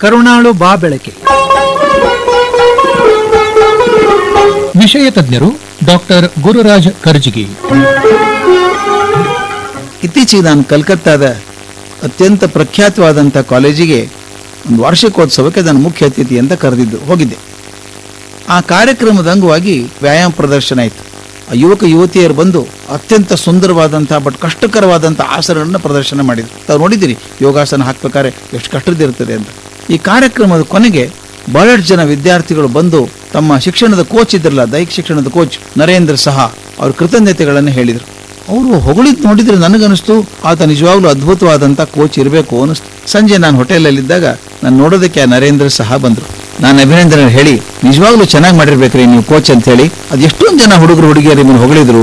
ಕರುಣಾಳು ಬಾ ಬೆಳಕೆ ವಿಷಯ ತಜ್ಞರು ಡಾಕ್ಟರ್ ಗುರುರಾಜ್ ಕರ್ಜಿಗಿ ಇತ್ತೀಚೆಗೆ ನಾನು ಕಲ್ಕತ್ತಾದ ಅತ್ಯಂತ ಪ್ರಖ್ಯಾತವಾದಂಥ ಕಾಲೇಜಿಗೆ ಒಂದು ವಾರ್ಷಿಕೋತ್ಸವಕ್ಕೆ ನಾನು ಮುಖ್ಯ ಅತಿಥಿ ಅಂತ ಕರೆದಿದ್ದು ಹೋಗಿದ್ದೆ ಆ ಕಾರ್ಯಕ್ರಮದ ಅಂಗವಾಗಿ ವ್ಯಾಯಾಮ ಪ್ರದರ್ಶನ ಆಯಿತು ಆ ಯುವಕ ಯುವತಿಯರು ಬಂದು ಅತ್ಯಂತ ಸುಂದರವಾದಂಥ ಬಟ್ ಕಷ್ಟಕರವಾದಂಥ ಆಸನಗಳನ್ನು ಪ್ರದರ್ಶನ ಮಾಡಿದ್ರು ತಾವು ನೋಡಿದ್ದೀರಿ ಯೋಗಾಸನ ಹಾಕ್ಬೇಕಾದ್ರೆ ಎಷ್ಟು ಕಷ್ಟದಿರ್ತದೆ ಅಂತ ಈ ಕಾರ್ಯಕ್ರಮದ ಕೊನೆಗೆ ಬಹಳಷ್ಟು ಜನ ವಿದ್ಯಾರ್ಥಿಗಳು ಬಂದು ತಮ್ಮ ಶಿಕ್ಷಣದ ಕೋಚ್ ಇದ್ರಲ್ಲ ದೈಹಿಕ ಶಿಕ್ಷಣದ ಕೋಚ್ ನರೇಂದ್ರ ಸಹ ಅವ್ರ ಕೃತಜ್ಞತೆಗಳನ್ನು ಹೇಳಿದರು ಅವರು ಹೊಗಳಿದ್ ನೋಡಿದ್ರೆ ನನಗನಿಸ್ತು ಆತ ನಿಜವಾಗ್ಲೂ ಅದ್ಭುತವಾದಂಥ ಕೋಚ್ ಇರಬೇಕು ಅನಿಸ್ತು ಸಂಜೆ ನಾನು ಹೋಟೆಲಲ್ಲಿದ್ದಾಗ ನಾನು ನೋಡೋದಕ್ಕೆ ಆ ನರೇಂದ್ರ ಸಹ ಬಂದರು ನಾನು ಅಭಿನಂದನೆ ಹೇಳಿ ನಿಜವಾಗ್ಲೂ ಚೆನ್ನಾಗಿ ಮಾಡಿರ್ಬೇಕ್ರಿ ನೀವು ಕೋಚ್ ಅಂತ ಹೇಳಿ ಅದು ಎಷ್ಟೊಂದು ಜನ ಹುಡುಗರು ಹುಡುಗಿಯರು ನಿಮ್ಮನ್ನು ಹೊಗಳಿದ್ರು